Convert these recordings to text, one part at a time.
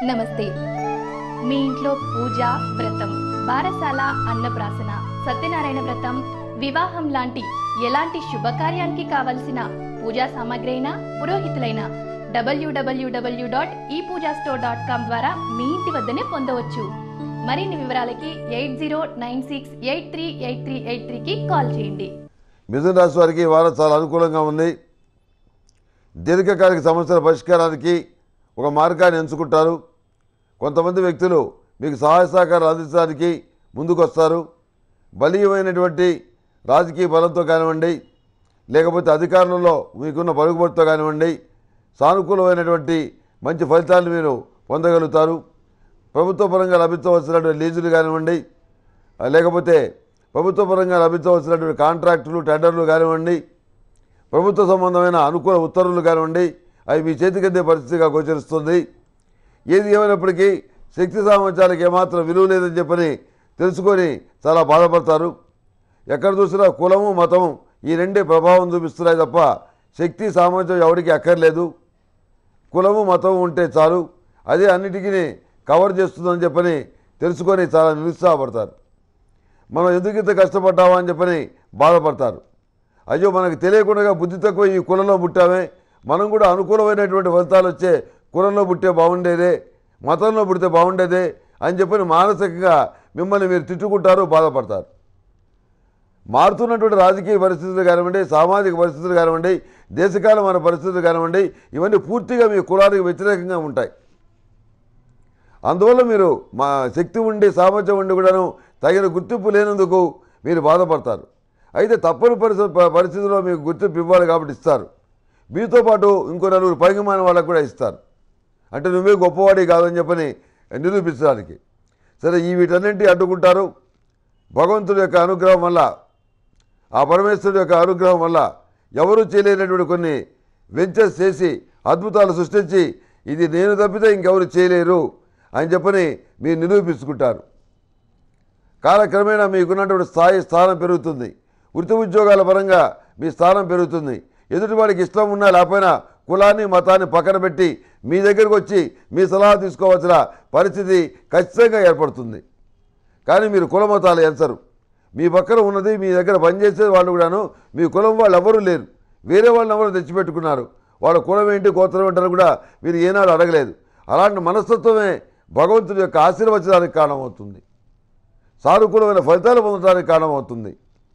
నమస్తే మీ ఇంట్లో పూజ వ్రతం బారసాల అన్నప్రాసన సత్యనారాయణ వ్రతం వివాహం లాంటి ఎలాంటి శుభకార్యానికి కావలసిన పూజా సామాగ్రి అయినా పురోహితులైన డబ్ల్యూడబ్ల్యూడబ్ల్యూ డాట్ ఈ పూజా స్టోర్ డాట్ కామ్ ద్వారా మీ ఇంటి వద్దనే పొందవచ్చు మరిన్ని వివరాలకి eight zero nine six eight three eight three eight త్రీకి కాల్ చేయండి మిథున రాశి వారికి ఈ వారం చాలా అనుకూలంగా ఉంది దీర్ఘకాలిక సమస్యల పరిష్కారానికి ఒక మార్గాన్ని ఎంచుకుంటారు కొంతమంది వ్యక్తులు మీకు సహాయ సహకారాలు అందించడానికి ముందుకు వస్తారు బలీయమైనటువంటి రాజకీయ బలంతో కానివ్వండి లేకపోతే అధికారంలో మీకున్న పలుకుబడితో కానివ్వండి సానుకూలమైనటువంటి మంచి ఫలితాలు మీరు పొందగలుగుతారు ప్రభుత్వ పరంగా లభించవలసినటువంటి లీజులు కానివ్వండి ఆ, లేకపోతే ప్రభుత్వ పరంగా లభించవలసినటువంటి కాంట్రాక్టులు టెండర్లు కానివ్వండి ప్రభుత్వ సంబంధమైన అనుకూల ఉత్తర్వులు కానివ్వండి అవి మీ చేతికందే పరిస్థితిగా గోచరిస్తుంది ఏది ఏమైనప్పటికీ శక్తి సామర్థ్యాలకు ఏమాత్రం విలువ లేదని చెప్పని తెలుసుకొని చాలా బాధపడతారు ఎక్కడ చూసినా కులము మతము ఈ రెండే ప్రభావం చూపిస్తున్నాయి తప్ప శక్తి సామర్థ్యం ఎవరికి అక్కర్లేదు కులము మతం ఉంటే చాలు అదే అన్నిటికీ కవర్ చేస్తుందని చెప్పని తెలుసుకొని చాలా నిరుత్సాహపడతారు మనం ఎందుకు ఇంత కష్టపడ్డామా అని చెప్పని బాధపడతారు అయ్యో మనకు తెలియకుండా బుద్ధి తక్కువ ఈ కులంలో పుట్టామే మనం కూడా అనుకూలమైనటువంటి ఫలితాలు వచ్చే కులంలో పుట్టే బాగుండేదే మతంలో పుడితే బాగుండేదే అని చెప్పని మానసికంగా మిమ్మల్ని మీరు తిట్టుకుంటారు బాధపడతారు మారుతున్నటువంటి రాజకీయ పరిస్థితులు కానివ్వండి సామాజిక పరిస్థితులు కానివ్వండి దేశకాలమైన పరిస్థితులు కానివ్వండి ఇవన్నీ పూర్తిగా మీ కులానికి వ్యతిరేకంగా ఉంటాయి అందువల్ల మీరు మా శక్తి ఉండి సామర్థ్యం ఉండి కూడాను తగిన గుర్తింపు లేనందుకు మీరు బాధపడతారు అయితే తప్పని పరిస్థితి పరిస్థితిలో మీకు గుర్తింపు ఇవ్వాలి కాబట్టి ఇస్తారు మీతో పాటు ఇంకో నలుగురు పైకిమాన వాళ్ళకు కూడా ఇస్తారు అంటే నువ్వే గొప్పవాడి కాదని చెప్పని నిరూపించడానికి సరే ఈ వీటన్నింటి అడ్డుకుంటారు భగవంతుడి యొక్క అనుగ్రహం వల్ల ఆ పరమేశ్వరుడు యొక్క అనుగ్రహం వల్ల ఎవరూ చేయలేనటువంటి కొన్ని వెంచర్స్ చేసి అద్భుతాలు సృష్టించి ఇది నేను తప్పితే ఇంకెవరు చేయలేరు అని చెప్పని మీరు నిరూపించుకుంటారు కాలక్రమేణా మీకున్నటువంటి స్థాయి స్థానం పెరుగుతుంది వృత్తి ఉద్యోగాల పరంగా మీ స్థానం పెరుగుతుంది ఎదుటివాడికి ఇష్టం ఉన్నా లేకపోయినా కులాన్ని మతాన్ని పక్కన పెట్టి మీ దగ్గరకు వచ్చి మీ సలహా తీసుకోవాల్సిన పరిస్థితి ఖచ్చితంగా ఏర్పడుతుంది కానీ మీరు కుల మతాలు ఎంచరు మీ పక్కన ఉన్నది మీ దగ్గర పనిచేసే వాళ్ళు కూడాను మీ కులం వాళ్ళు ఎవరూ లేరు వేరే వాళ్ళని ఎవరు తెచ్చిపెట్టుకున్నారు వాళ్ళ కులం ఏంటి గోత్రం ఏంటని కూడా మీరు ఏనాడు అడగలేదు అలాంటి మనస్తత్వమే భగవంతుడి యొక్క ఆశీర్వచనానికి కారణమవుతుంది సానుకూలమైన ఫలితాలు పొందడానికి కారణమవుతుంది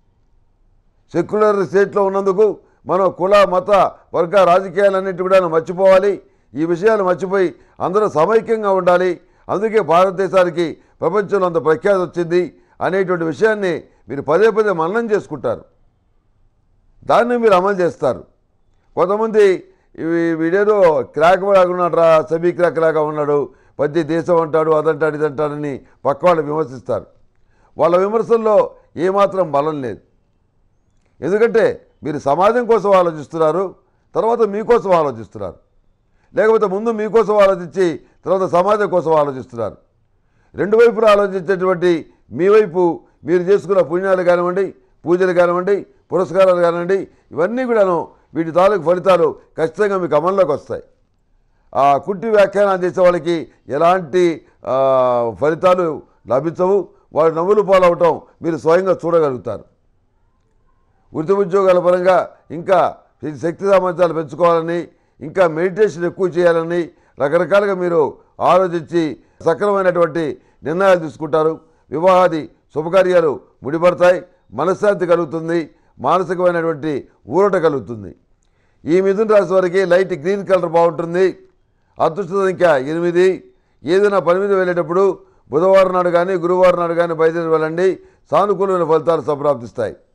సెక్యులర్ స్టేట్లో ఉన్నందుకు మనం కుల మత వర్గ రాజకీయాలన్నింటి కూడా మర్చిపోవాలి ఈ విషయాలు మర్చిపోయి అందరూ సమైక్యంగా ఉండాలి అందుకే భారతదేశానికి ప్రపంచంలో అంత ప్రఖ్యాతి వచ్చింది అనేటువంటి విషయాన్ని మీరు పదే పదే మననం చేసుకుంటారు దాన్ని మీరు అమలు చేస్తారు కొంతమంది ఇవి వీడేదో క్రాక్ లాగా ఉన్నాడు సెమీ క్రాక్ లాగా ఉన్నాడు ప్రతి దేశం అంటాడు అదంటాడు ఇదంటాడని పక్క వాళ్ళు విమర్శిస్తారు వాళ్ళ విమర్శల్లో ఏమాత్రం బలం లేదు ఎందుకంటే మీరు సమాజం కోసం ఆలోచిస్తున్నారు తర్వాత మీకోసం ఆలోచిస్తున్నారు లేకపోతే ముందు మీకోసం ఆలోచించి తర్వాత సమాజం కోసం ఆలోచిస్తున్నారు రెండు వైపులా ఆలోచించేటువంటి మీ వైపు మీరు చేసుకున్న పుణ్యాలు కానివ్వండి పూజలు కానివ్వండి పురస్కారాలు కానివ్వండి ఇవన్నీ కూడాను వీటి తాలూకు ఫలితాలు ఖచ్చితంగా మీకు అమల్లోకి వస్తాయి ఆ కుంటి వ్యాఖ్యానం చేసే వాళ్ళకి ఎలాంటి ఆ, ఫలితాలు లభించవు వాడు నవ్వులు పాలవటం మీరు స్వయంగా చూడగలుగుతారు వృత్తి ఉద్యోగాల పరంగా ఇంకా ఈ శక్తి సామర్థ్యాలు పెంచుకోవాలని ఇంకా మెడిటేషన్ ఎక్కువ చేయాలని రకరకాలుగా మీరు ఆలోచించి సక్రమైనటువంటి నిర్ణయాలు తీసుకుంటారు వివాహాది శుభకార్యాలు ముడిపడతాయి మనశ్శాంతి కలుగుతుంది మానసికమైనటువంటి ఊరట కలుగుతుంది ఈ మిథున రాశి వారికి లైట్ గ్రీన్ కలర్ బాగుంటుంది అదృష్ట సంఖ్య ఎనిమిది ఏదైనా పని మీద వెళ్ళేటప్పుడు బుధవారం నాడు కానీ గురువారం నాడు కానీ బయలుదేరి వెళ్ళండి సానుకూలమైన ఫలితాలు సంప్రాప్తిస్తాయి